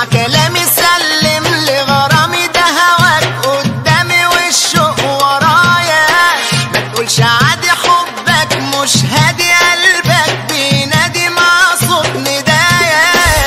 اسمع كلامي سلم لغرامي ده هواك قدامي والشوق ورايا ما تقولش عادي حبك مش هادي قلبك بينادي مع صوت ندايا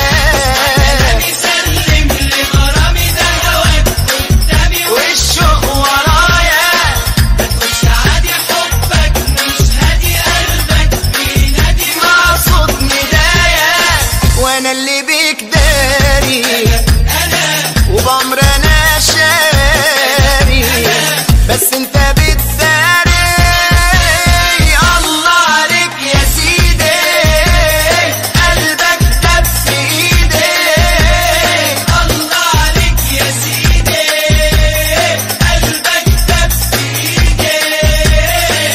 سلم لغرامي ده هواك قدامي والشوق ورايا مش عادي حبك مش هادي قلبك بينادي مع صوت ندايا وانا اللي بيك داري وبأمر انا شاري بس انت بتداري الله عليك يا سيدي قلبك دب في ايدي الله عليك يا سيدي قلبك دب في ايدي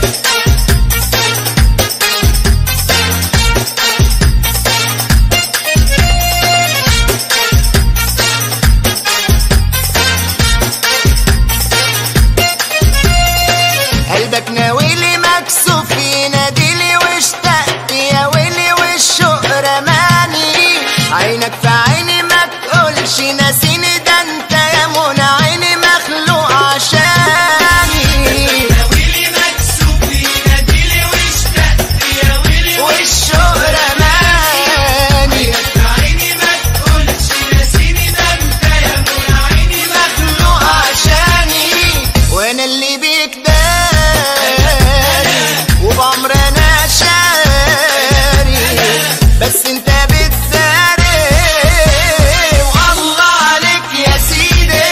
قلبك ناويلي مكسوف يناديلي واشتقت يا ويلي والشوق رماني عينك في عيني ما تقولش ناسيني ده انت يا منى عيني مخلوق عشاني ويلي مكسوف يناديلي واشتقت يا ويلي والشوق رماني عيني ما تقولش ناسيني ده انت يا منى عيني مخلوق عشاني وانا اللي بيك داري وبأمر انا شاري بس انت بتداري والله عليك يا سيدي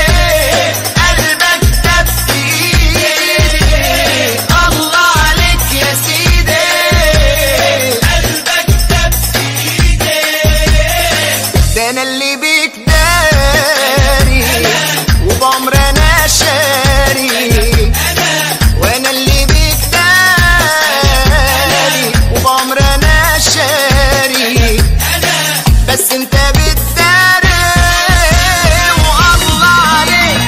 قلبك دب في ايدي الله عليك يا سيدي قلبك دب في ايدي ده انا اللي بيك داري وبأمر انا شاري وانا اللي بيك داري وبأمر انا شاري بس انت بتداري والله عليك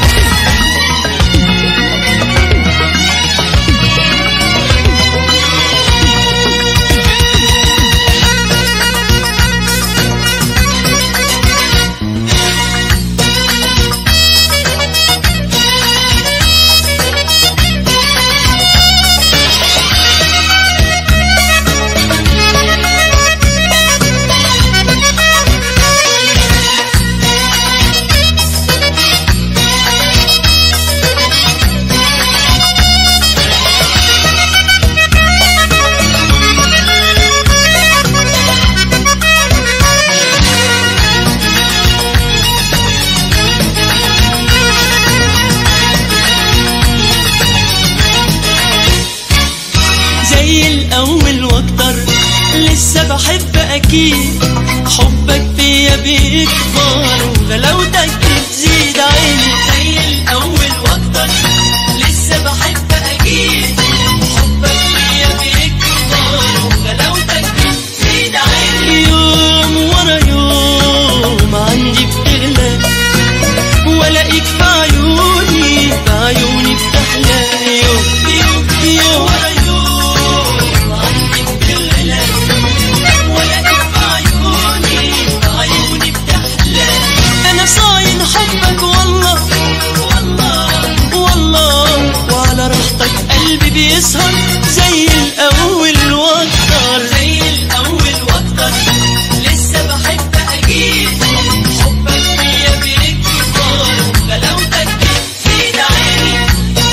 زي الأول وأكتر لسه بحب أكيد حبك فيا بيكبر وغلاوتك بتزيد عيني زي الأول وأكتر لسه بحب أكيد حبك فيا بيكبر وغلاوتك بتزيد عيني يوم ورا يوم عندي بتغلى والاقيك في عيوني في عيوني بتحلى يوم يوم يوم ورا يوم عندي بتغلى والاقيك في عيوني في عيوني بتحلى انا صاين حبك والله والله والله وعلى راحتك قلبي بيسهر زي الاول واكتر زي الاول واكتر لسه بحب اجيب حبك فيا بيكبر غلاوتك بتزيد عيني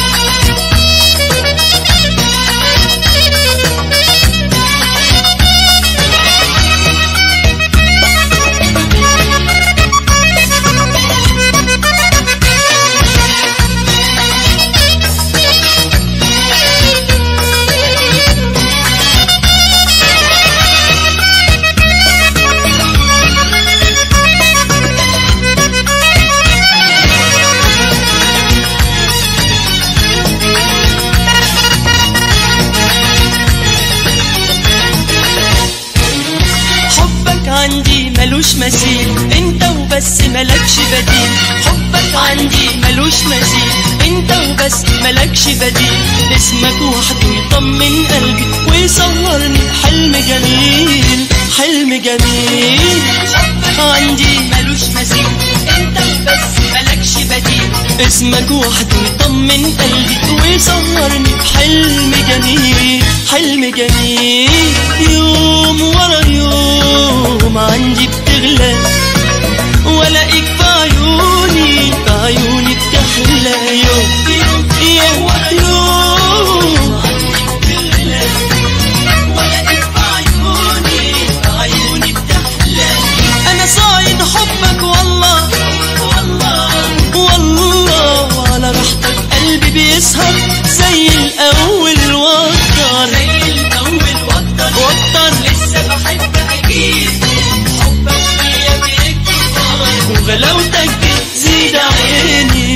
حبك عندي ملوش مثيل انت وبس ملكش بديل حبك عندي ملوش مثيل انت وبس ملكش بديل اسمك وحده يطمن قلبي ويصورني حلم جميل حلم جميل حبك عندي ملوش مثيل انت وبس ملكش بديل اسمك وحده يطمن قلبي ويسهرني بحلم جميل حلم جميل يوم ورا يوم عندي بتغلى والاقيك بعيوني بعيوني بتحلى يوم يوم يوم ورا يوم بتغلى والاقيك بعيوني بعيوني بتحلى انا صايد حبك والله والله والله على راحتك قلبي بيسهر زي الاول وتر زي الاول وتر وتر لسه بحبك اكيد حبك فيا بيكبر وغلاوتك بتزيد عيني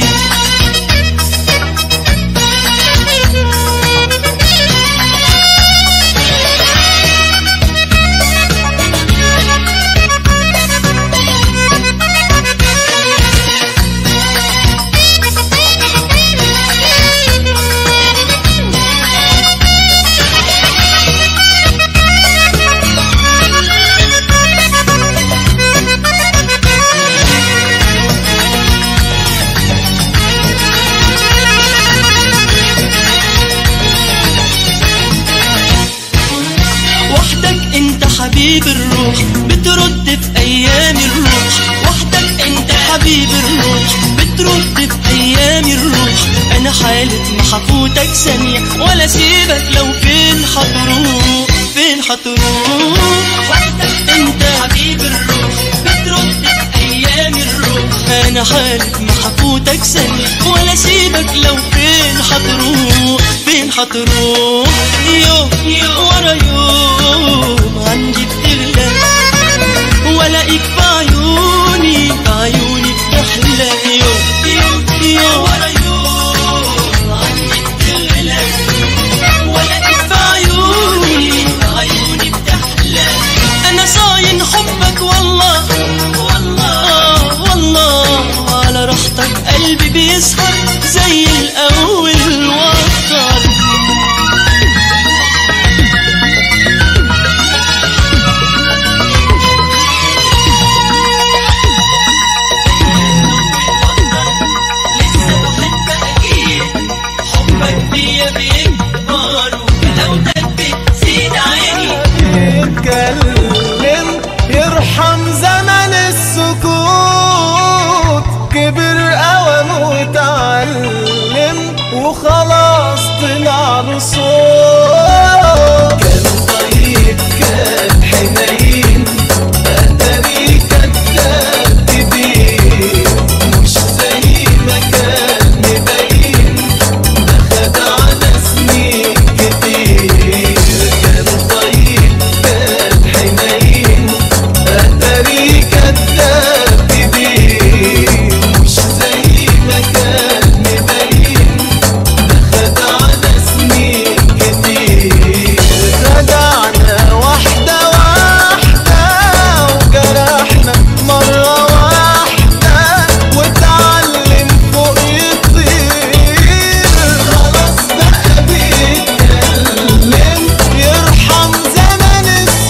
وحدك انت حبيب الروح بترد في ايام الروح وحدك انت حبيب الروح بترد في ايام الروح انا حالة ما حفوتك ثانية ولا سيبك لو فين حتروح فين حتروح وحدك انت حبيب الروح بترد في ايام الروح انا حالة ما حفوتك ثانية ولا سيبك لو فين حتروح فين حتروح يوم يوم ورا يوم عندي بتغلى والاقيك بعيوني بعيوني بتحلى يوم يوم يوم ورا يوم عندي بتغلى والاقيك بعيوني بعيوني بتحلى انا صاين حبك والله والله والله على راحتك قلبي بيسهر زي الاول وتر لسه بحبك اكيد حبك فيا بيكبر وغلاوتك بتزيد عيني يتكلم يرحم زمن السكوت كبر قوم وتعلم وخلاص طلع له صوت كان طيب كان حنين أدري كذاب كبير مش زي ما كان مبين أخد على سنين كتير كان طيب كان حنين أتري كذاب كبير مش زي ما كان مبين أخد على سنين كتير رجعنا واحدة واحدة وجرحنا مرة واحدة واتعلم فوق يطير خلاص بقى بيتكلم يرحم زمن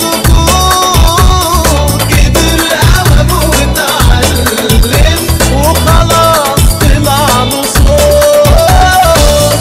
السكوت كبر قوم واتعلم وخلاص طلع له صوت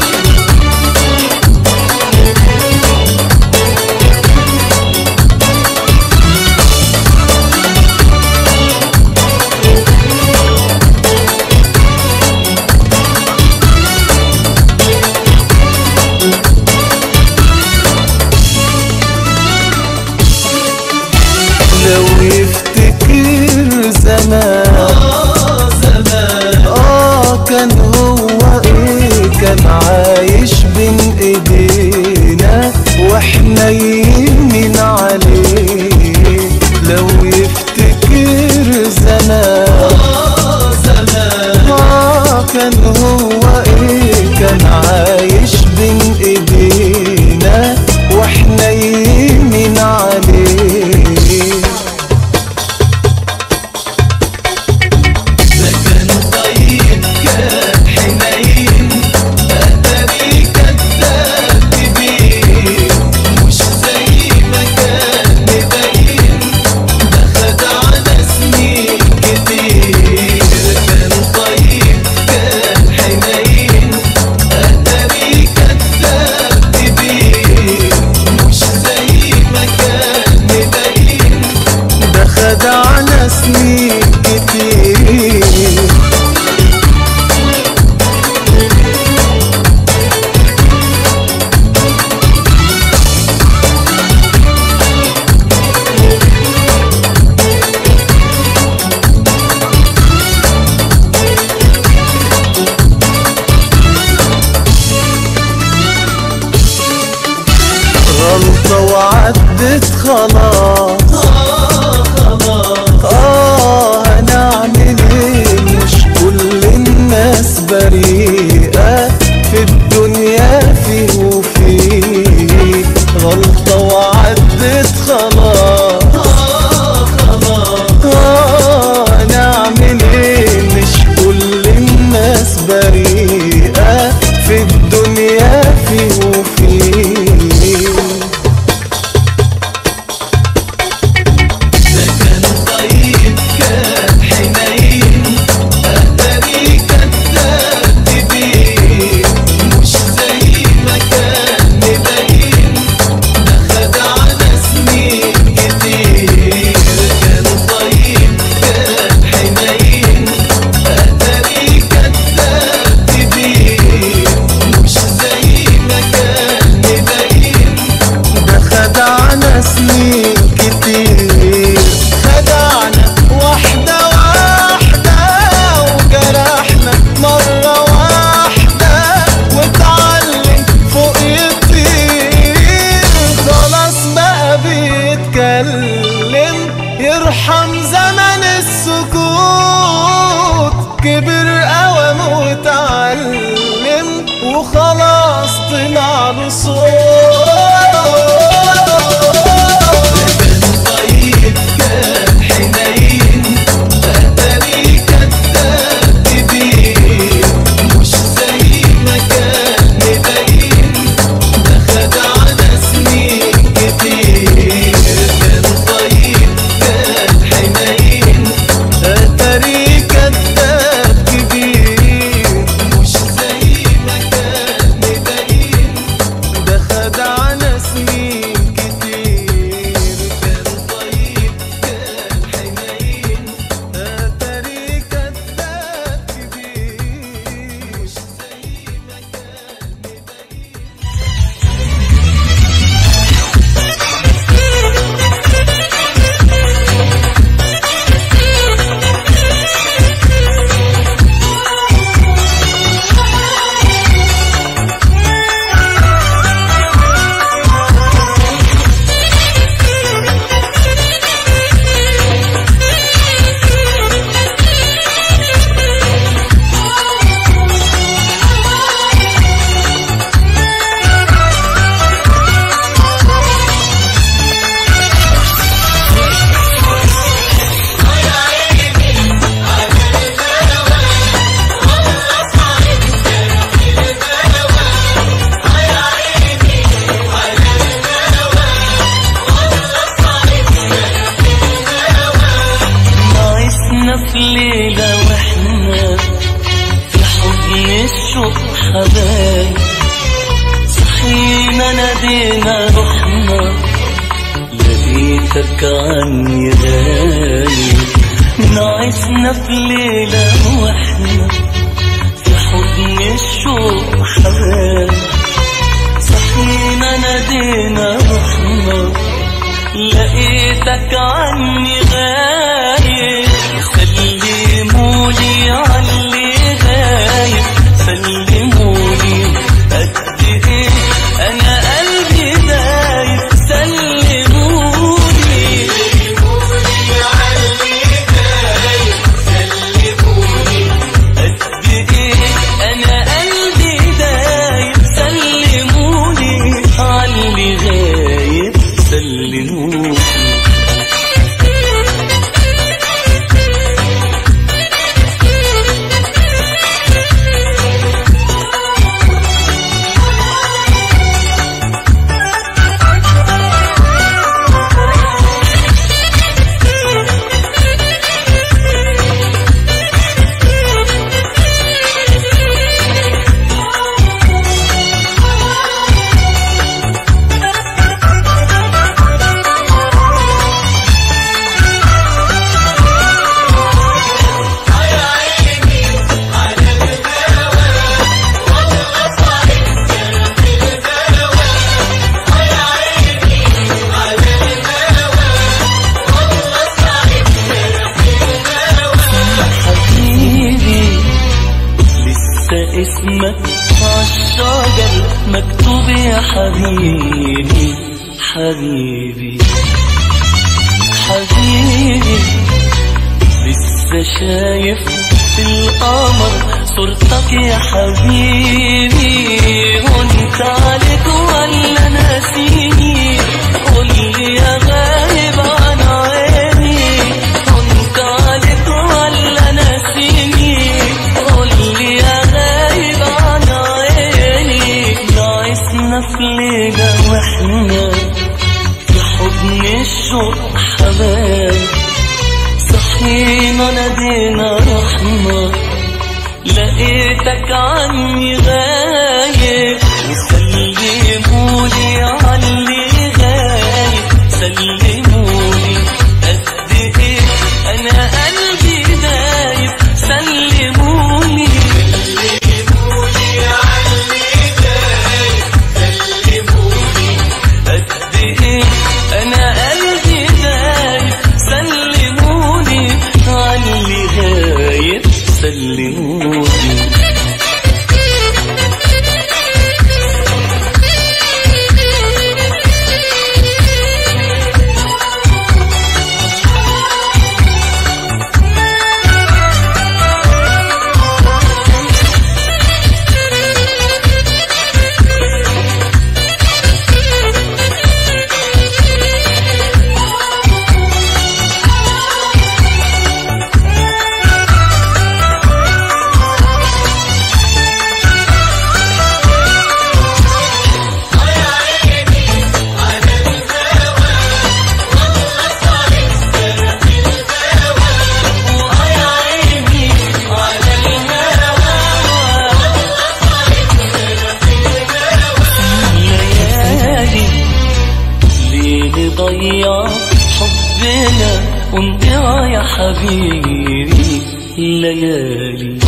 لو يفتكر زمان آه زمان آه كان هو إيه كان عايش بين إيدينا وإحنا يمين عليه لو يفتكر زمان آه زمان آه كان هو إيه كان عايش بين إيدينا وإحنا يمين عليه ده كان طيب كان حنين أتري كذاب كبير مش زي ارحم زمن السكوت كبر قوم وتعلم وخلاص طلع له صوت طيب كان حنين اتاري كذاب كبير مش زي ما كان مبين ده خدعنا سنين كتير كان طيب كان حنين اتاري كذاب كبير مش زي ما كان مبين ده خدعنا سنين كتير كان طيب كان حنين اتاري كذاب كبير مش زي ما كان مبين ناقصنا في ليلة واحنا في حضن الشوق حبايب صحينا نادينا رحنا لقيتك عني غايب ناقصنا في ليلة واحنا في حضن الشوق حبايب صحينا نادينا رحنا لقيتك عني غايب سلمولي علي غايب سلمولي قد ايه انا قلبي دايب سلمولي قد ايه انا قلبي دايب سلمولي علي غايب سلمولي حبيبي لسه اسمك عالشجر مكتوب يا حبيبي حبيبي حبيبي لسه شايف في القمر صورتك يا حبيبي وانت عليك ولا ناسيني قولي يا غايب عن عيني وانت عليك ولا ناسيني قولي يا غايب عن عيني ناقصنا في ليلة واحنا في حضن الشوق حبايب صحينا نادينا رحمة لقيتك عني غايب وسلمولي علي غايب سلمولي قد ايه انا قلبي دايب سلمولي قد ايه انا قلبي دايب سلموني علي غايب سلموني آه يا حبيبي الليالي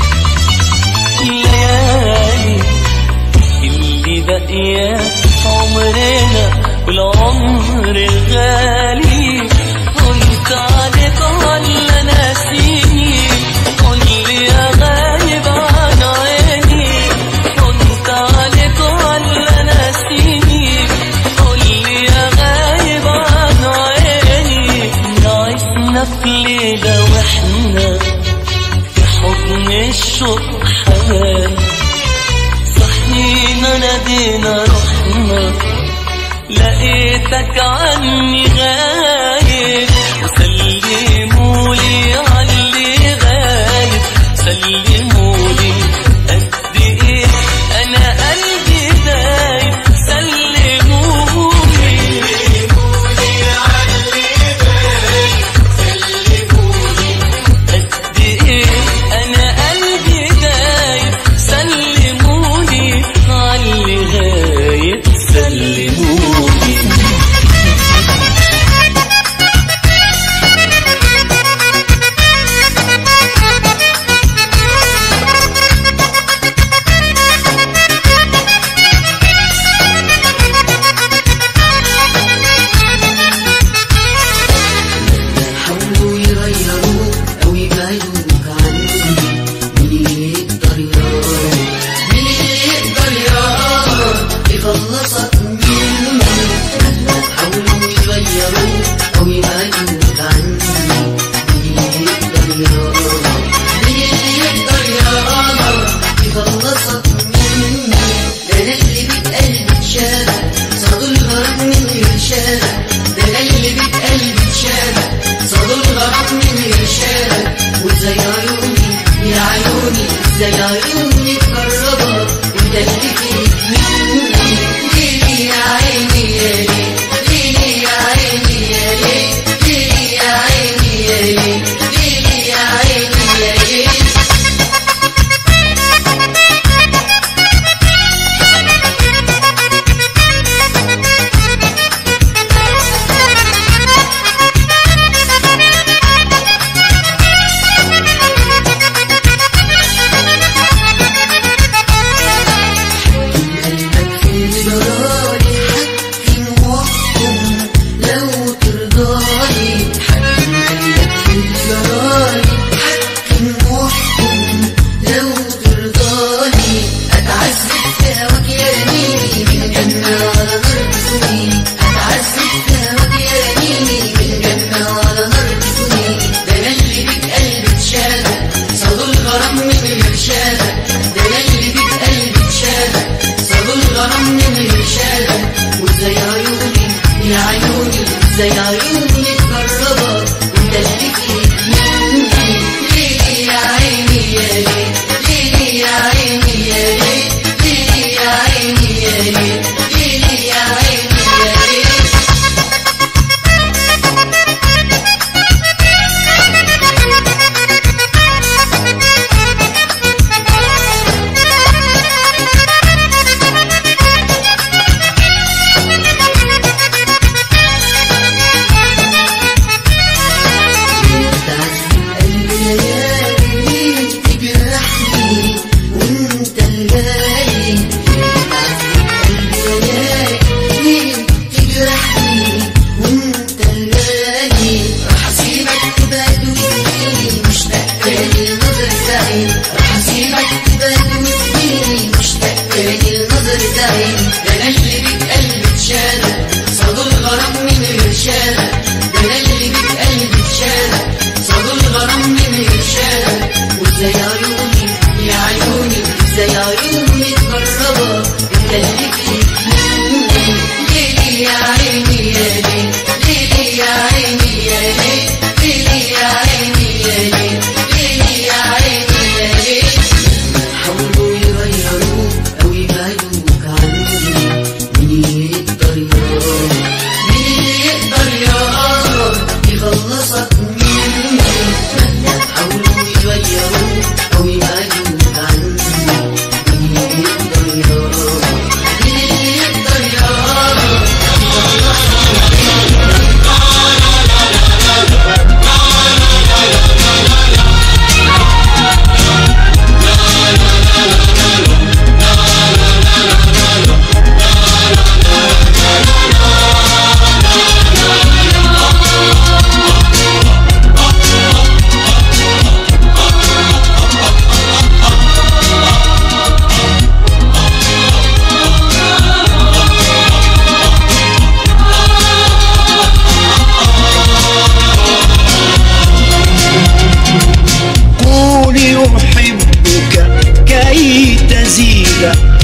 الليالي اللي باقية في عمرنا والعمر الغالي قلت عليك ولا ناسيني قول لي يا غايب عن عيني قلت عليك ولا ناسيني قول لي يا غايب عن عيني عشنا في ليلة واحنا في حضن الشوق حوالي صحينا نادينا رحنا لقيتك عني غايب سلمولي علي غايب سلمولي قد ايه انا قلبي دايب سلمولي قد ايه انا قلبي دايب سلموني علي غايب سلموني حاولوا يغيروك أو يبعدوك عني مين اللي يقدر يراك مين اللي يقدر يراك يخلصك مني مهما حاولوا يغيروك أو يبعدوك عني مين اللي يقدر يراك مين اللي يقدر يراك يخلصك مني ده أنا اللي بقلبي اتشابه صادوا الغرام من غير شارع ده أنا اللي بقلبي اتشابه صادوا الغرام من غير شارع وزي عيوني يا عيوني زي عيوني تقربها وده اللي فيك مني ليلي يا عيني يا ليل ليلي يا عيني يا ليل ليلي يا عيني يا ليل ليلي يا عيني يا ليل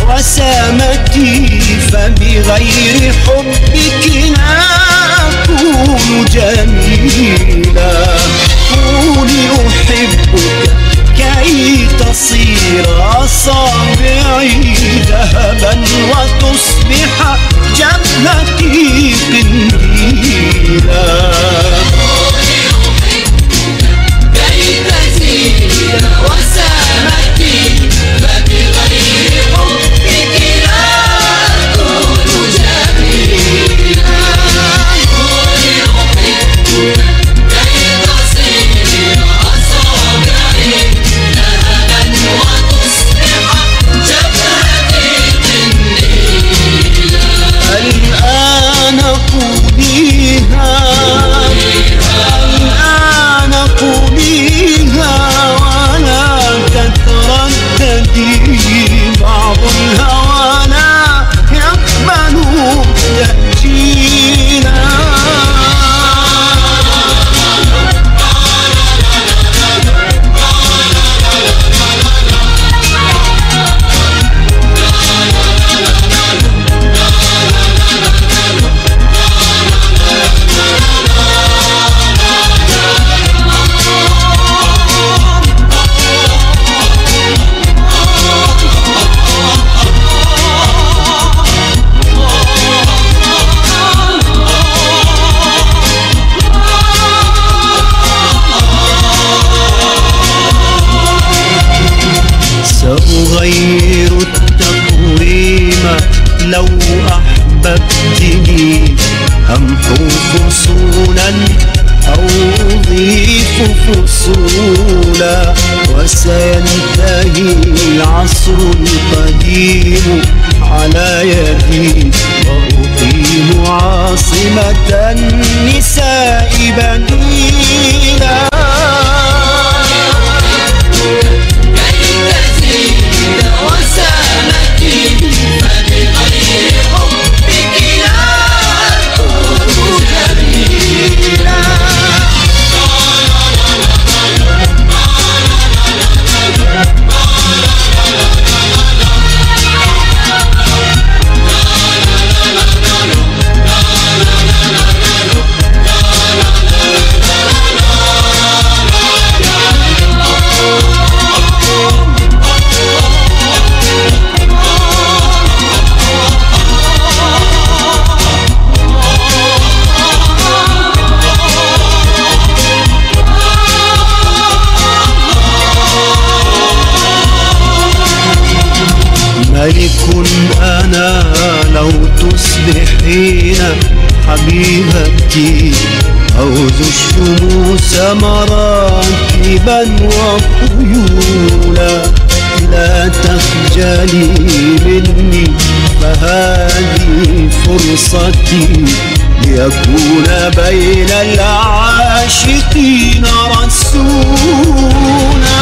وسامتي فبغير حبك لا أكون جميلا قولي أحبك كي تصير أصابعي ذهبا وتصبح جبهتي قنديلا الآن قوليها الآن قوليها ولا تترددي بعض الهوى لا يقبل تأجيلا سأغير التقويم لو أحببتني أمحو فصولا أو أضيف فصولا وسينتهي العصر القديم على يدي وأقيم عاصمة النساء بنينا ملك أنا لو تصبحين حبيبتي أو ذو الشموس مراكبا وخيولا لا تخجلي مني فهذه فرصتي ليكون بين العاشقين رسولا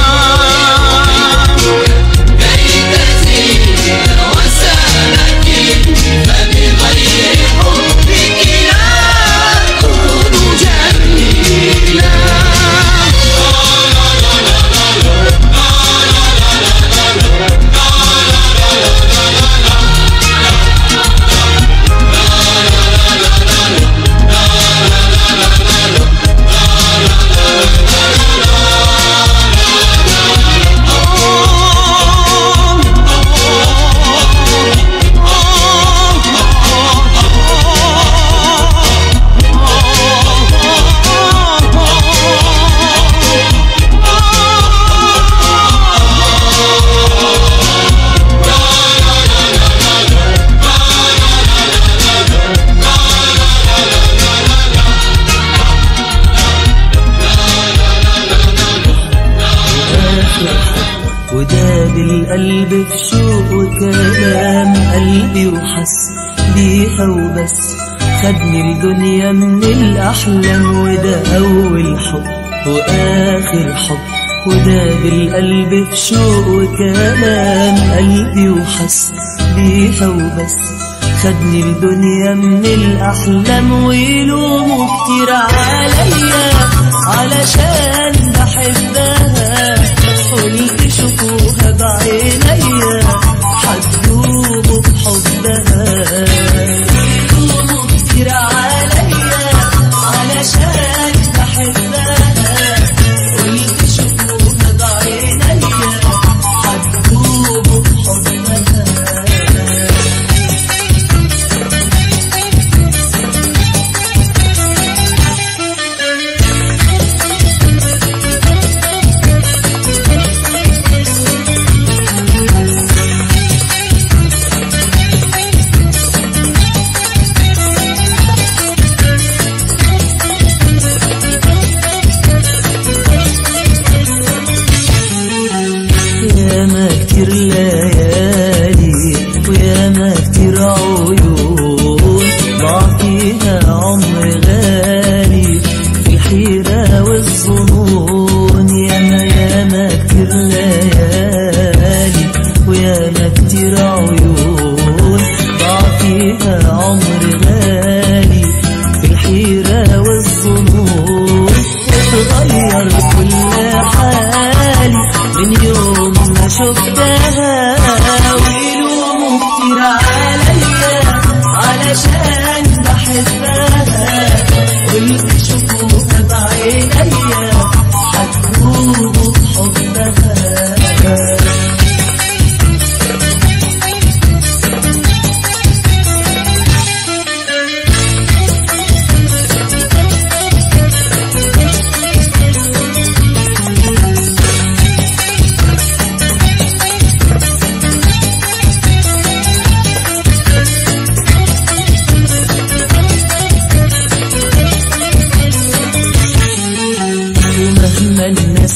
وداد القلب في شوق وكلام قلبي وحس بيها وبس خدني الدنيا من الأحلام وده أول حب وآخر حب وداد القلب في شوق وكلام قلبي وحس بيها وبس خدني الدنيا من الأحلام ويلوموا كتير عليا علشان بحبها قلت شوفوها بعينيا حد الحيرة والظنون ياما ياما كتير ليالي وياما كتير عيون ضاع فيها عمر غالي في الحيرة والظنون اتغير كل حالي من يوم ما شفتها ويلوموا كتير عليا علشان بحبها قلت شوفوها بعينيا هتدوبوا بحبها ومهما الناس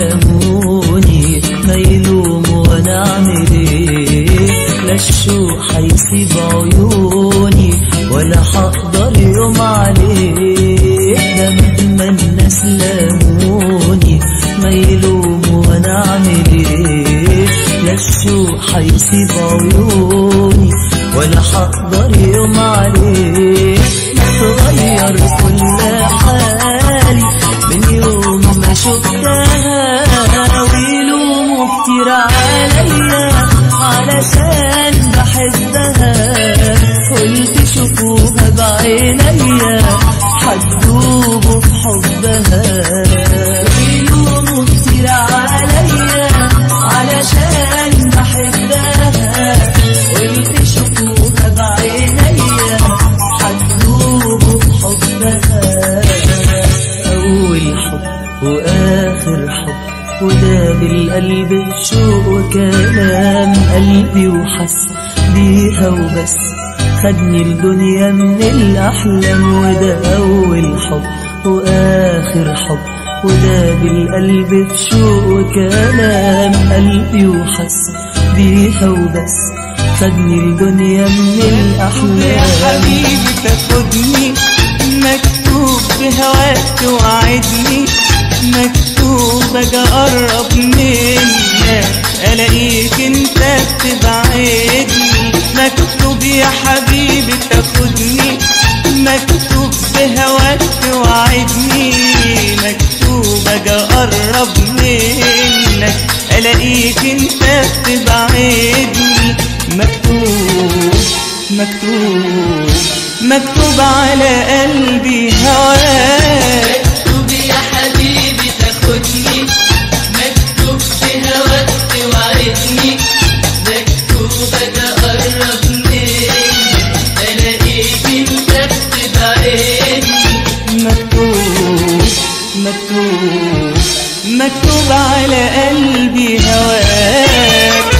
لاموني ما يلوموا وانا اعمل ايه لا الشوق هيسيب عيوني ولا هقدر يوم عليه ده مهما الناس لاموني ما يلوموا وانا اعمل ايه لا الشوق هيسيب عيوني ولا هقدر يوم عليه اتغير كل حالي من يوم ما شفتها ويلوموا كتير عليا علشان بحبها قلت شوفوها بعينيا هتدوبوا بحبها ويلوموا كتير عليا علشان بحبها قلت شوفوها بعينيا هتدوبوا بحبها أول حب وآخر حب وده بالقلب بشوق وكلام قلبي وحس بيها وبس خدني الدنيا من الأحلام وده أول حب وآخر حب وده بالقلب بشوق وكلام قلبي وحس بيها وبس خدني الدنيا من يا الأحلام حبيبي تاخدني مكتوب بهواك توعدني مكتوب اجي اقرب منك الاقيك انت بتبعدني مكتوب يا حبيبي تاخدني مكتوب بهواك توعدني مكتوب اجي اقرب منك الاقيك انت بتبعدني مكتوب مكتوب مكتوب على قلبي هواك مكتوب يا حبيبي تاخدني مكتوب في هواك توعدني مكتوب اجي اقرب منك الاقيك انت بتبعدني مكتوب مكتوب مكتوب على قلبي هواك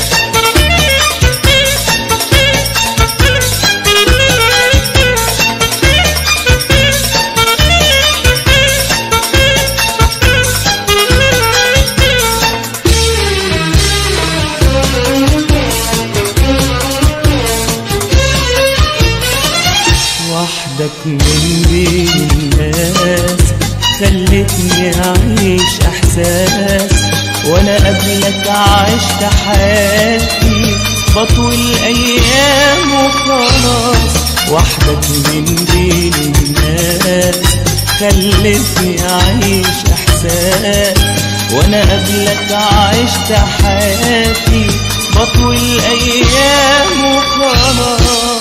وحدك من بين الناس خلتني أعيش إحساس وأنا قبلك عشت حياتي بطول أيام وخلاص وحدك من بين الناس خلتني أعيش إحساس وأنا قبلك عشت حياتي بطول أيام وخلاص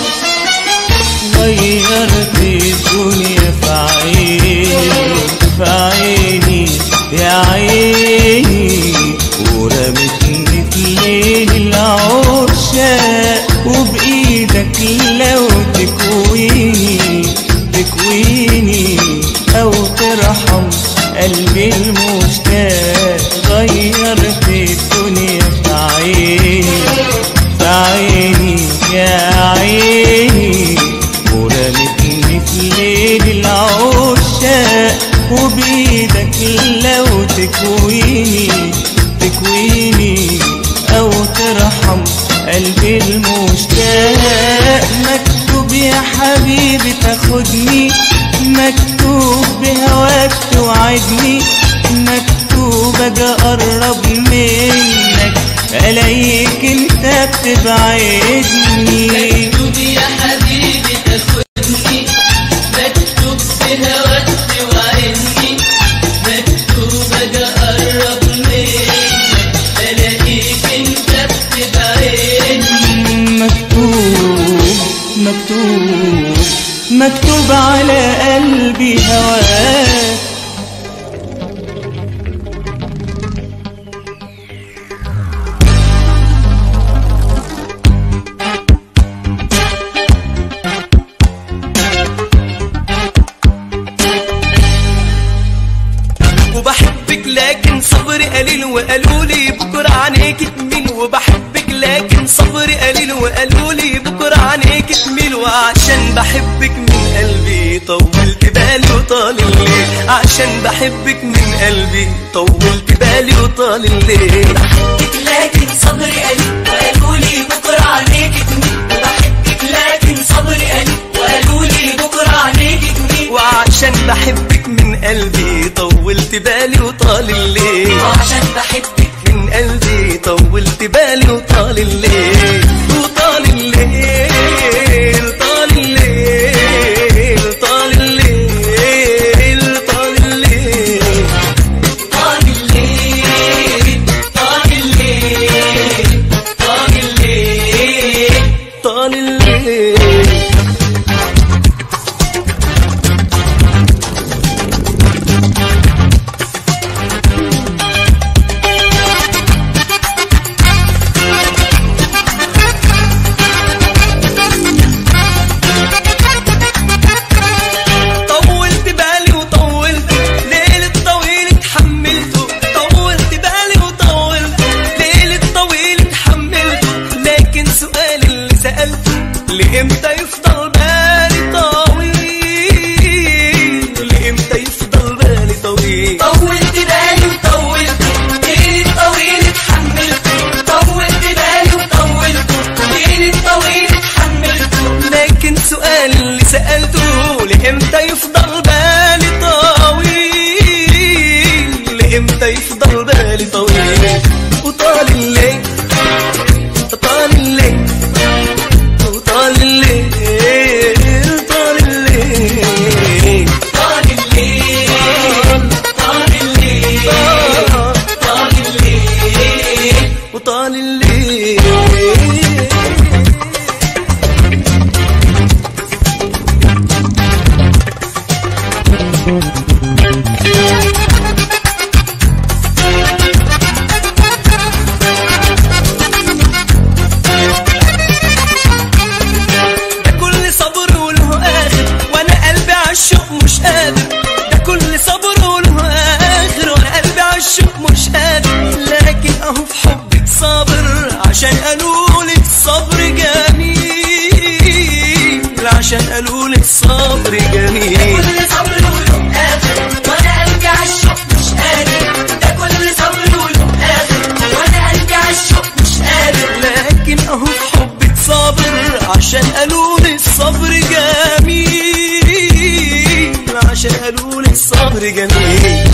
غيرت الدنيا في عيني في عيني يا عيني ورمتني في ليل العشاق وبإيدك لو تكويني تكويني أو ترحم قلبي المشتاق غيرت الدنيا في عيني في عيني يا عيني ورمتني في ليل العشاق وبإيدك لو تكويني تكويني أو ترحم قلبي المشتاق مكتوب يا حبيبي تاخدني مكتوب بهواك توعدني تبعدني مكتوب اجي اقرب منك الاقيك انت بتبعدني مكتوب يا حبيبي تاخدني مكتوب في هواك توعدني مكتوب اجي اقرب منك الاقيك انت بتبعدني مكتوب مكتوب مكتوب على قلبي هواك وبحبك لكن صبري قليل وقالوا لي بكره عنيك تميل وبحبك لكن صبري قليل وقالوا لي بكره عنيك تميل وعشان بحبك من قلبي طولت بالي وطال الليل عشان بحبك من قلبي طولت بالي وطال الليل بحبك لكن صبري قليل وقالوا لي بكره عليك تميل وبحبك لكن صبري قليل وقالوا لي بكره عليك تميل وعشان بحبك من قلبي طولت بالي وطال الليل وعشان بحبك من قلبي طولت بالي وطال الليل وطال الليل طال الليل طال الليل طال الليل طال الليل طال الليل طال الليل طال الليل طولت بالي وطولت ليل الطويل اتحملته طولت بالي وطولت ليل الطويل اتحملته لكن سؤال اللي سألته لإمتى يفضل بالي طويل لإمتى يفضل بالي طويل طولت بالي وطولت ليل الطويل اتحملته طولت بالي وطولت ليل الطويل اتحملته لكن سؤال اللي سألته لإمتى يفضل بالي طويل لإمتى يفضل بالي طويل وطال الليل طال الليل وطال الليل طال الليل طال الليل طال الليل طال الليل وطال الليل ده كل صبر وله اخر وانا قلبي عالشوق مش قادر ده كل صبر وله اخر وانا قلبي عالشوق مش قادر لكن اهو في حبك صابر عشان قالوا لك صبر جميل عشان قالوا لك صبر جميل كل صبر وله آخر وأنا قلبي عالشوق مش قادر ده كل صبر وله آخر وأنا قلبي عالشوق مش قادر لكن اهو في حبك صابر عشان قالوا لي الصبر جميل عشان قالوا لي الصبر جميل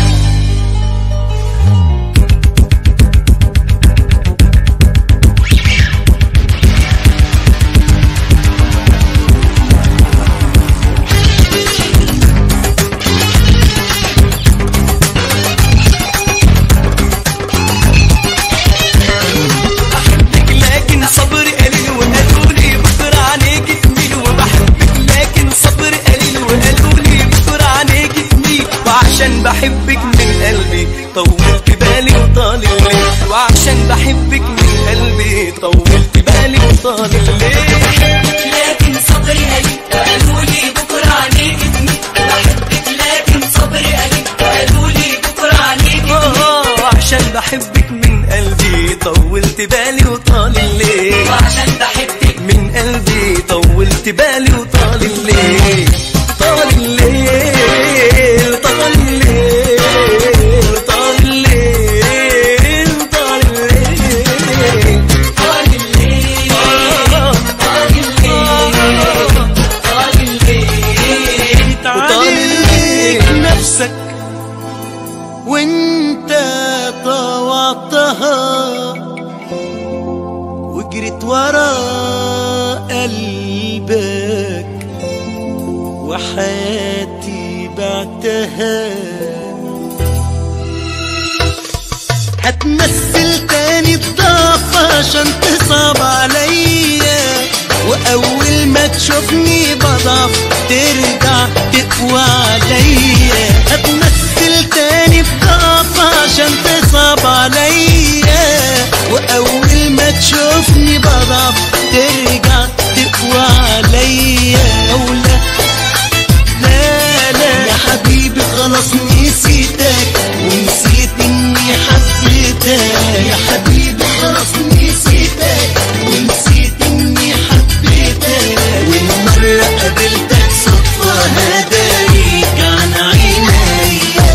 بحبك لكن صبري قليل وقالوا لي بكره عليك تميل وبحبك لكن صبري قليل وقالوا لي بكره عليك تميل وعشان بحبك من قلبي طولت بالي وطال الليل وعشان بحبك من قلبي طولت بالي وطال الليل لكن صبري قليل وقالوا لي بكرة عليك تميل بحبك لكن صبري قليل وقالوا لي بكرة عليك آه عشان بحبك من قلبي طولت بالي وطال الليل وعشان بحبك من قلبي طولت بالي وطال الليل طال الليل طال الليل طال الليل طال الليل طال الليل طال الليل طال الليل وطال الليل نفسك وانت طوعتها وجريت ورا قلبك وحياتي بعتها هتمثل تاني الضعف عشان تصعب عليا واول ما تشوفني بضعف ترجع تقوى عليا هتمثل تاني الضعف عشان تصعب عليا واول ما تشوفني بضعف ترجع تقوى عليا ولا لا لا يا حبيبي خلاص نسيتك ونسيت اني حبيتك يا حبيبي خلاص نسيتك ونسيت اني حبيتك والمرة قابلتك صدفة هدايك عن عينيا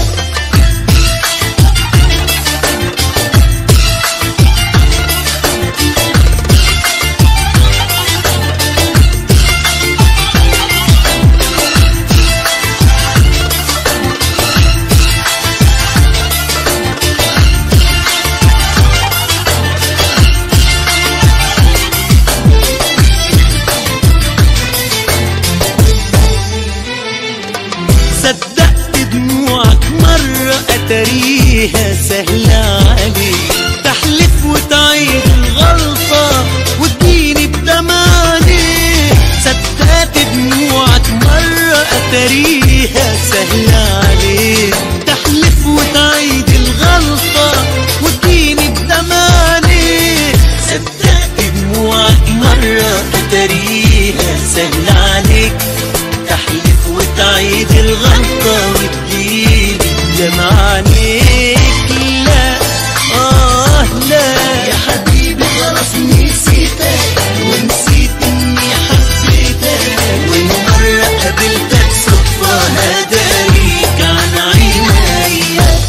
صدقت دموعك مرة أتريها سهلة عليك تحلف وتعيد الغلطة وتديني بدماني صدقت دموعك مرة أتريها سهلة عليك تحلف وتعيد الغلطة وتديني بدماني صدقت دموعك مرة أتريها سهلة عليك تحلف وتعيد الغلطة وتجيب الدمع عليك لا آه لا يا حبيبي خلاص نسيتك ونسيت إني حبيتك والمرة قابلتك صدفة هدايك عن عينيا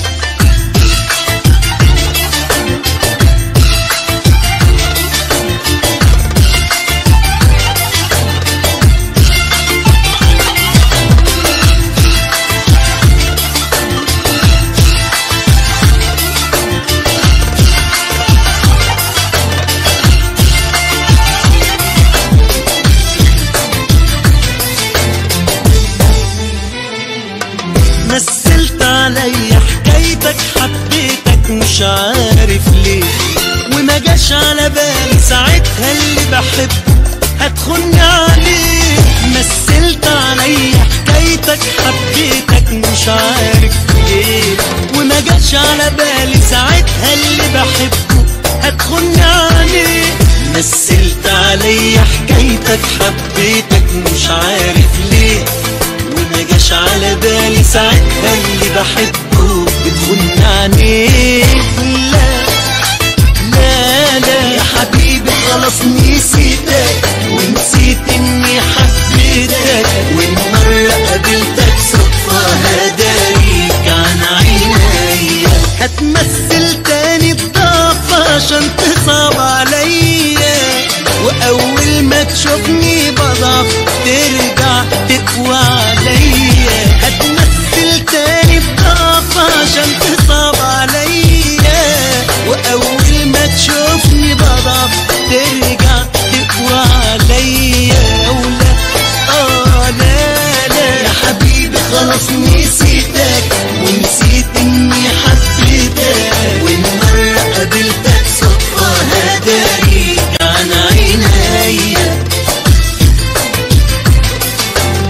مثلت عليا حكايتك حبيتك مش عارف ليه وما جاش على بالي ساعتها اللي بحبه هتخن عليه مثلت عليا حكايتك حبيتك مش عارف ليه وما جاش على بالي ساعتها اللي بحبه هتخن عليه مثلت عليا حكايتك حبيتك مش عارف ليه وما جاش على بالي ساعتها اللي بحبه بتخن عينيك لا لا لا يا حبيبي خلاص نسيتك ونسيت اني حبيتك والمرة قابلتك صدفة هدايك عن عينيا هتمثل تاني الضعف عشان تصعب عليا واول ما تشوفني بضعف ترجع تقوى عليا هتمثل تاني بضعف عشان تصعب عليا واول ما تشوفني بضعف ترجع تقوى عليا ولا اه لا لا يا حبيبي خلاص نسيتك ونسيت اني حبيتك والمرة قابلتك صدفة هدايك عن عينيا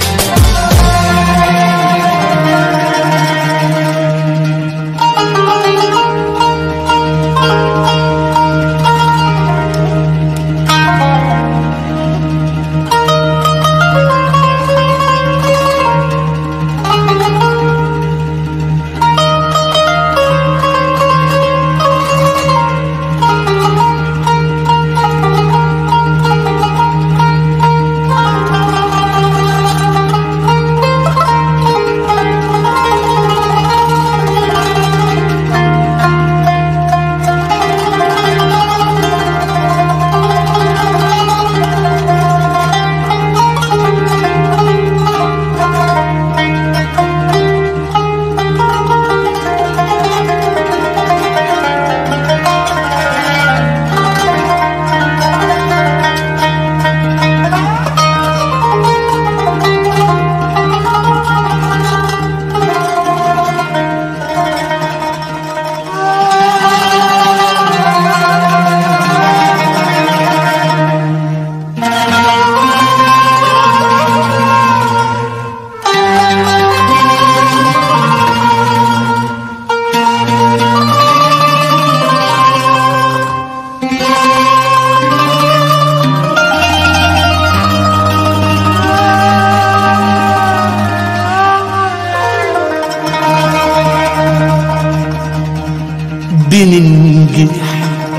بننجرح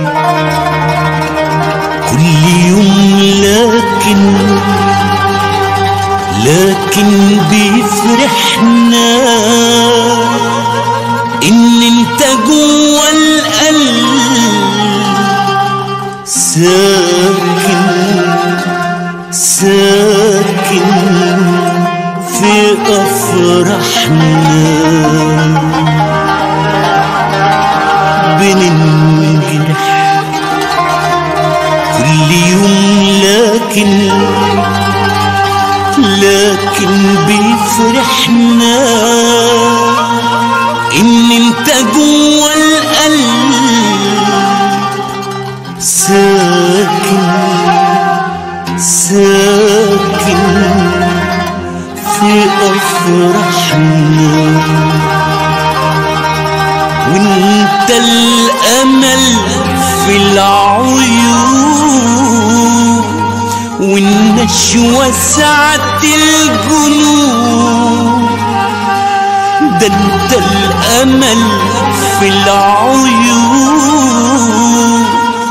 كل يوم لكن لكن بيفرحنا ان انت جوا القلب ساكن ساكن في افراحنا بننجرح كل يوم لكن لكن بيفرحنا ان انت جوا القلب ساكن ساكن في افراحنا وانت الامل في العيون والنشوة سعة الجنون ده انت الامل في العيون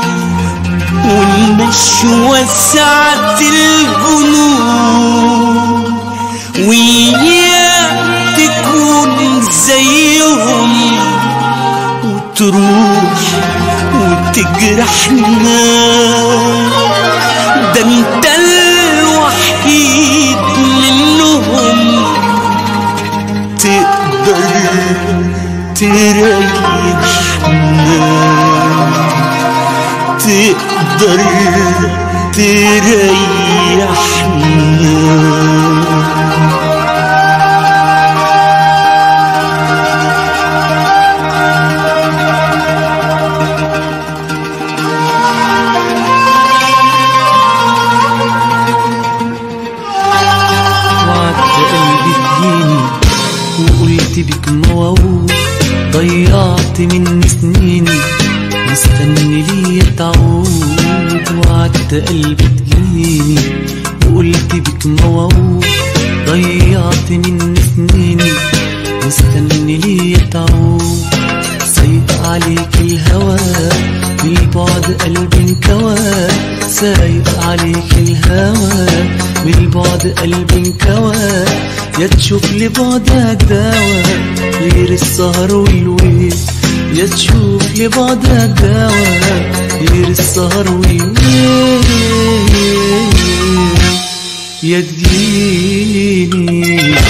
والنشوة سعة الجنون وياك تكون زيهم وتروح وتجرحنا ده انت الوحيد منهم تقدر تريحنا تقدر تريحنا وعدت قلبي تجيني وقلت بك موعود ضيعت مني سنيني مستني ليا تعود وعدت قلبي تجيني وقلت بك موعود ضيعت مني سنيني مستني ليا تعود سايق عليك الهوى بالبعد قلبي انكوى سايق عليك الهوى بالبعد قلبي انكوى يا تشوف لي بعدك دواء غير السهر والويل يا تشوف لي بعدك دواء غير السهر والويل يا تجيني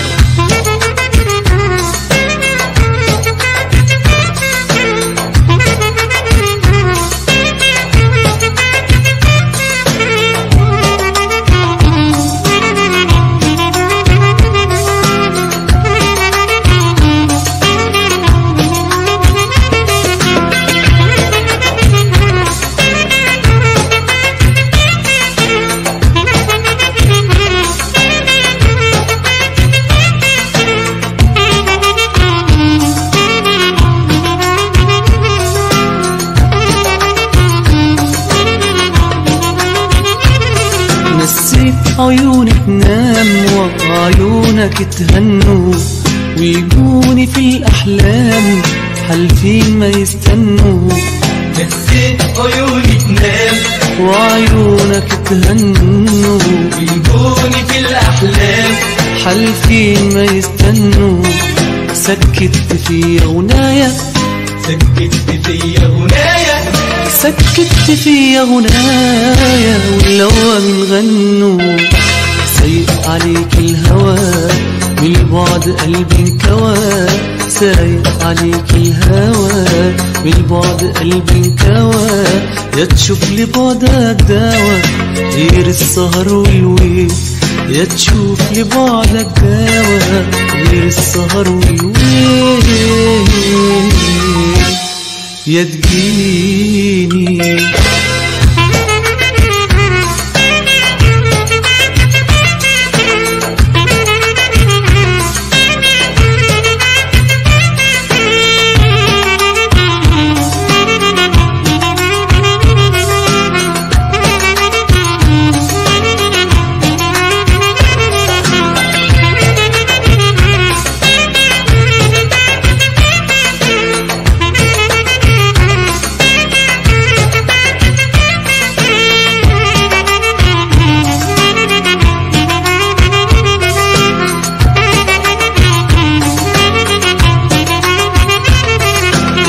نسيت عيونك نام وعيونك تهنوا ويجوني في الأحلام حالفين ما يستنوا نسيت عيوني تنام وعيونك تهنوا ويجوني في الأحلام حالفين ما يستنوا سكت في غنايا سكت فيا هنايا سكت في غنايا واللوى من غنوا سايق عليك الهوى بالبعد قلبي انكوى سايق عليك الهوى بالبعد قلبي انكوى يا تشوف لي بعدك دوا غير السهر والويل يا تشوف لي بعدك دوا غير السهر والويل يا تجيني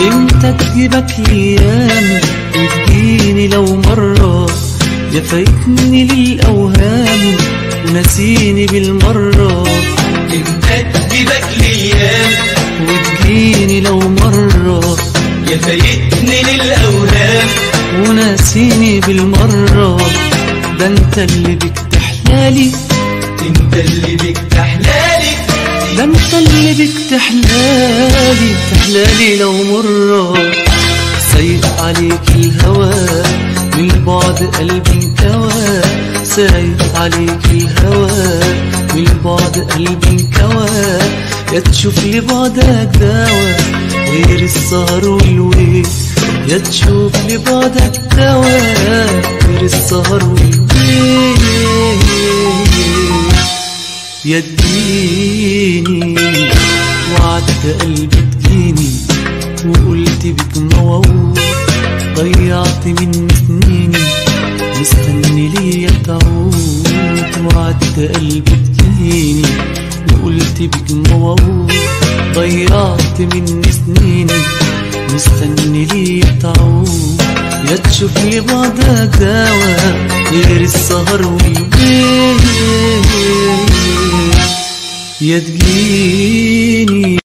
امتى تجيبك ايام وتجيني لو مرة يا فايتني للاوهام ونسيني بالمرة امتى تجيبك ليام وتجيني لو مرة يا فايتني للاوهام وناسيني بالمرة ده انت اللي بك تحلالي انت اللي بك تحلالي ده انت اللي بك تحلالي تحلالي لو مرة سايق عليك الهوى من بعد قلبي انكوى سايق عليك الهوى من بعد قلبي انكوى يا تشوف لي بعدك دوا غير السهر والويل يا تشوف لي بعدك دوا غير السهر والويل يا تجيني وعدت قلبي تجيني وقلت بك موعود ضيعت مني سنيني مستني ليا تعود وعدت قلبي تجيني وقلت بك موعود ضيعت مني سنيني مستني ليا تعود يا تشوف لي بعدك دوا غير السهر والليل يا تجيني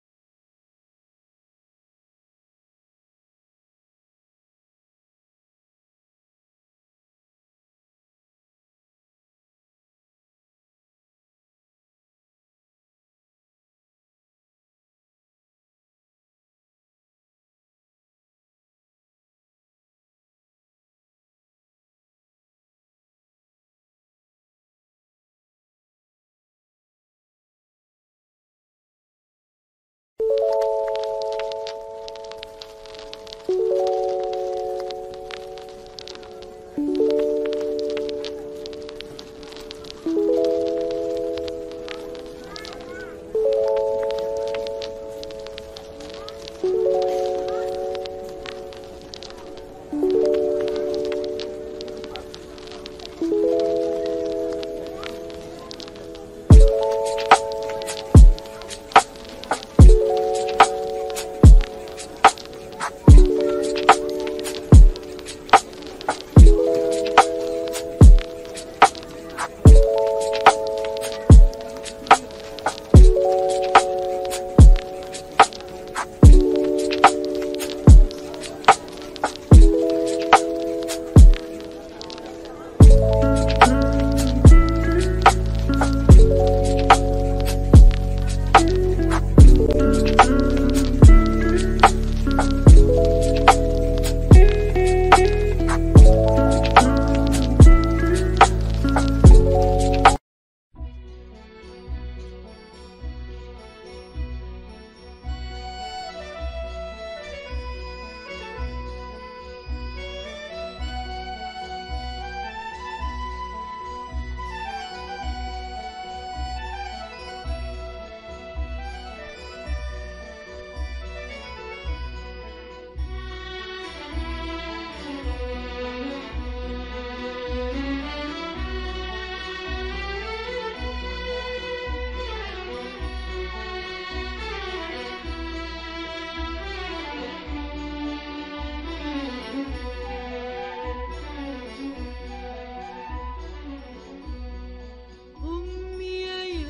أمي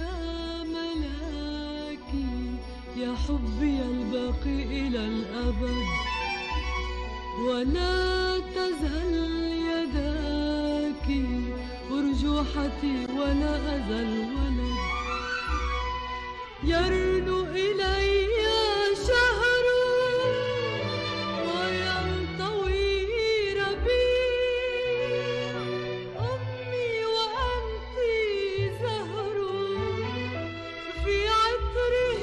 يا ملاكي يا حبي الباقي إلى الأبد ولا تزل يداك أرجوحتي ولا أزل ولد يرنو إلي شهر وينطوي ربيع أمي وأنت زهر في عطره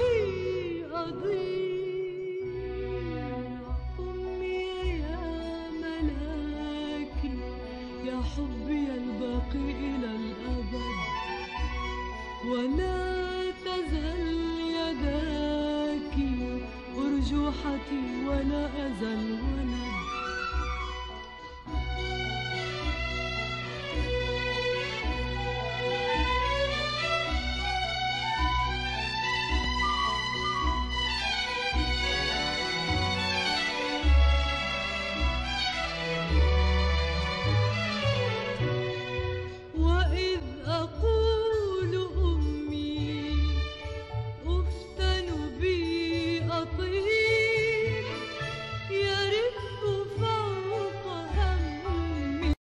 أضيع أمي يا ملاكي يا حبي الباقي إلى الأبد ولا تزل يداك أرجوحتي ولا أزل